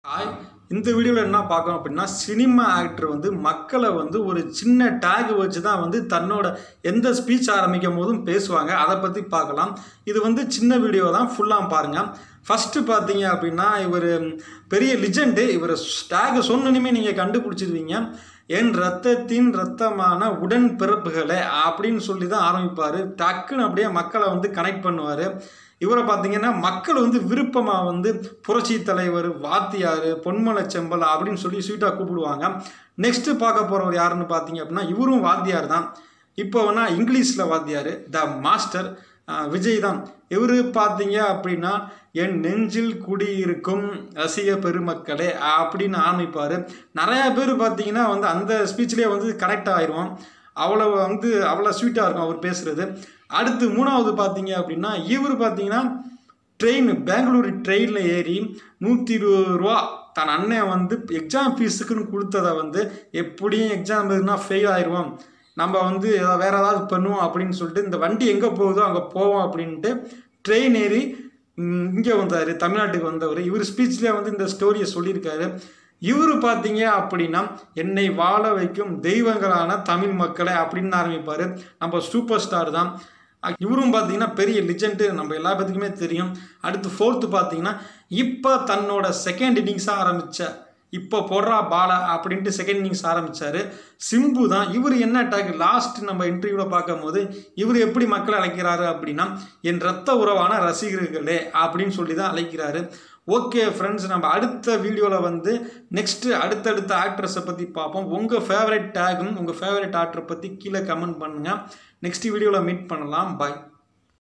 hi இந்த வீடியோவில் என்ன பார்க்கணும் அப்படின்னா சினிமா ஆக்டர் வந்து மக்களை வந்து ஒரு சின்ன டேக் வச்சு தான் வந்து தன்னோட எந்த ஸ்பீச் ஆரம்பிக்கும் போதும் பேசுவாங்க அதை பற்றி பார்க்கலாம் இது வந்து சின்ன வீடியோ தான் ஃபுல்லாக பாருங்கள் ஃபஸ்ட்டு பார்த்தீங்க அப்படின்னா இவர் பெரிய லிஜெண்டு இவர் டேக் சொன்னனுமே நீங்கள் கண்டுபிடிச்சிருவீங்க என் ரத்தத்தின் ரத்தமான உடன் பிறப்புகளே அப்படின்னு சொல்லி தான் ஆரம்பிப்பார் டக்குன்னு அப்படியே மக்களை வந்து கனெக்ட் பண்ணுவார் இவரை பார்த்தீங்கன்னா மக்கள் வந்து விருப்பமாக வந்து புரட்சி தலைவர் வாத்தியார் பொன்மலை செம்பல் அப்படின்னு சொல்லி ஸ்வீட்டாக கூப்பிடுவாங்க நெக்ஸ்ட்டு பார்க்க போகிறவர் யாருன்னு பார்த்தீங்க அப்படின்னா இவரும் வாத்தியார் தான் இப்போ வேணா இங்கிலீஷில் வாத்தியார் த மாஸ்டர் அஹ், விஜய் தான் இவர் பார்த்தீங்க அப்படின்னா என் நெஞ்சில் குடியிருக்கும் ரசிக பெருமக்களே அப்படின்னு ஆரம்பிப்பார் நிறையா பேர் பார்த்தீங்கன்னா வந்து அந்த ஸ்பீச்லேயே வந்து கனெக்ட் ஆயிடுவோம் அவ்வளோ வந்து அவ்வளோ ஸ்வீட்டாக இருக்கும் அவர் பேசுகிறது அடுத்து மூணாவது பார்த்தீங்க அப்படின்னா இவர் பார்த்தீங்கன்னா ட்ரெயின் பெங்களூரு ட்ரெயினில் ஏறி நூற்றி இருபது ரூபா தன் அண்ணன் வந்து எக்ஸாம் ஃபீஸுக்குன்னு கொடுத்ததை வந்து எப்படியும் எக்ஸாம் எதுனா ஃபெயில் ஆயிடுவோம் நம்ம வந்து ஏதாவது வேறு ஏதாவது பண்ணுவோம் அப்படின்னு சொல்லிட்டு இந்த வண்டி எங்கே போகுதோ அங்கே போவோம் அப்படின்ட்டு ட்ரெயின் ஏறி இங்கே வந்தார் தமிழ்நாட்டுக்கு வந்தவர் இவர் ஸ்பீச்லேயே வந்து இந்த ஸ்டோரியை சொல்லியிருக்காரு இவர் பார்த்தீங்க அப்படின்னா என்னை வாழ வைக்கும் தெய்வங்களான தமிழ் மக்களை அப்படின்னு ஆரம்பிப்பார் நம்ம சூப்பர் ஸ்டார் தான் அஹ் இவரும் பார்த்தீங்கன்னா பெரிய லிஜெண்டு நம்ம எல்லா பேத்துக்குமே தெரியும் அடுத்து ஃபோர்த்து பார்த்தீங்கன்னா இப்போ தன்னோட செகண்ட் இன்னிங்ஸாக ஆரம்பித்த இப்போ போடுறா பாலா அப்படின்ட்டு செகண்ட் இன்னிங்ஸ் ஆரம்பித்தார் சிம்பு தான் இவர் என்ன அட்டாக் லாஸ்ட் நம்ம இன்டர்வியூவில் பார்க்கும்போது இவர் எப்படி மக்களை அழைக்கிறாரு அப்படின்னா என் ரத்த உறவான ரசிகர்களே அப்படின்னு சொல்லி தான் அழைக்கிறாரு ஓகே ஃப்ரெண்ட்ஸ் நம்ம அடுத்த வீடியோவில் வந்து நெக்ஸ்ட்டு அடுத்தடுத்த ஆக்ட்ரஸை பற்றி பார்ப்போம் உங்கள் ஃபேவரட் டேகும் உங்கள் ஃபேவரட் ஆக்டரை பற்றி கீழே கமெண்ட் பண்ணுங்கள் நெக்ஸ்ட் வீடியோவில் மீட் பண்ணலாம் பாய்